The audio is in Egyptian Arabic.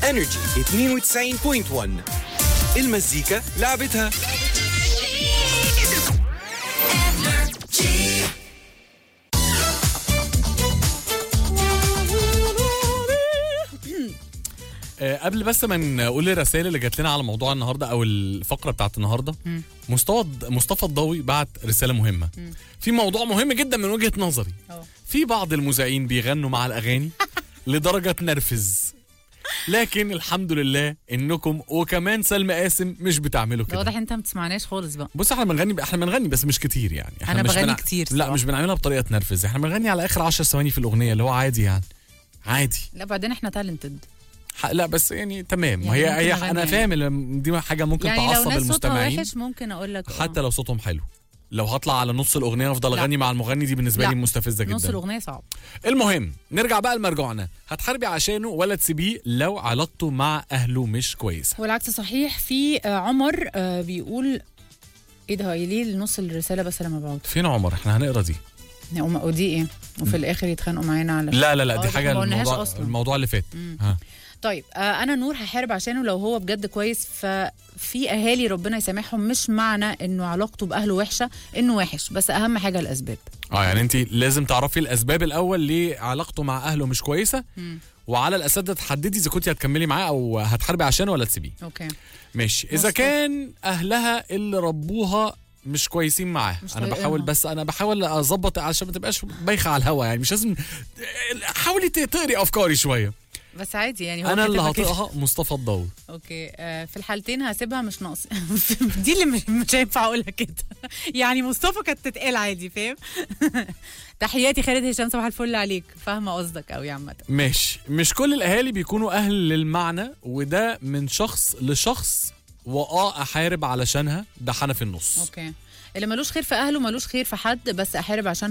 انرجي 92.1 المزيكا لعبتها آه، قبل بس ما نقول الرسائل اللي جات لنا على موضوع النهارده او الفقره بتاعت النهارده مصطفى مصطفى الضوي بعت رساله مهمه في موضوع مهم جدا من وجهه نظري أه. في بعض المذيعين بيغنوا مع الاغاني لدرجه تنرفز لكن الحمد لله انكم وكمان سلمى قاسم مش بتعملوا ده كده واضح انت ما بتسمعناش خالص بقى بص احنا بنغني احنا بنغني بس مش كتير يعني احنا أنا مش بغني كتير لا صراحة. مش بنعملها بطريقه تنرفز احنا بنغني على اخر 10 ثواني في الاغنيه اللي هو عادي يعني عادي لا بعدين احنا تالنتد ح- لا بس يعني تمام يعني هي ممكن هي أغني انا يعني. فاهم ال- دي حاجه ممكن يعني لو تعصب ناس صوتها المستمعين وحش ممكن اقول لك آه. حتى لو صوتهم حلو لو هطلع على نص الاغنيه وافضل لا. اغني مع المغني دي بالنسبه لا. لي مستفزه نص جدا الاغنيه صعب المهم نرجع بقى لمرجوعنا هتحاربي عشانه ولا تسيبيه لو علاقته مع اهله مش كويسه والعكس صحيح في آه، عمر آه، بيقول ايه ده هي ليه نص الرساله بس لما بعود فين عمر احنا هنقرا دي ودي ايه وفي الاخر يتخانقوا معانا على لا لا لا آه، دي ده حاجه ما قلناهاش الموضوع, أصلاً. الموضوع اللي فات ها طيب آه انا نور هحارب عشانه لو هو بجد كويس ففي اهالي ربنا يسامحهم مش معنى انه علاقته باهله وحشه انه وحش بس اهم حاجه الاسباب اه يعني انت لازم تعرفي الاسباب الاول ليه علاقته مع اهله مش كويسه وعلى الاساس ده تحددي اذا كنتي هتكملي معاه او هتحاربي عشانه ولا تسيبيه اوكي ماشي اذا مظبوط. كان اهلها اللي ربوها مش كويسين معاه مش انا طايقينها. بحاول بس انا بحاول اظبط عشان ما تبقاش بايخه على الهوا يعني مش لازم حاولي تقري افكاري شويه بس عادي يعني هو انا اللي كاتبها كده. هطقها مصطفى الضوي اوكي آه في الحالتين هسيبها مش ناقص دي اللي مش, مش هينفع اقولها كده يعني مصطفى كانت تتقال عادي فاهم تحياتي خالد هشام صباح الفل عليك فاهمه قصدك قوي عامه ماشي مش كل الاهالي بيكونوا اهل للمعنى وده من شخص لشخص واه احارب علشانها ده حنفي النص اوكي اللي ملوش خير في اهله ملوش خير في حد بس احارب عشان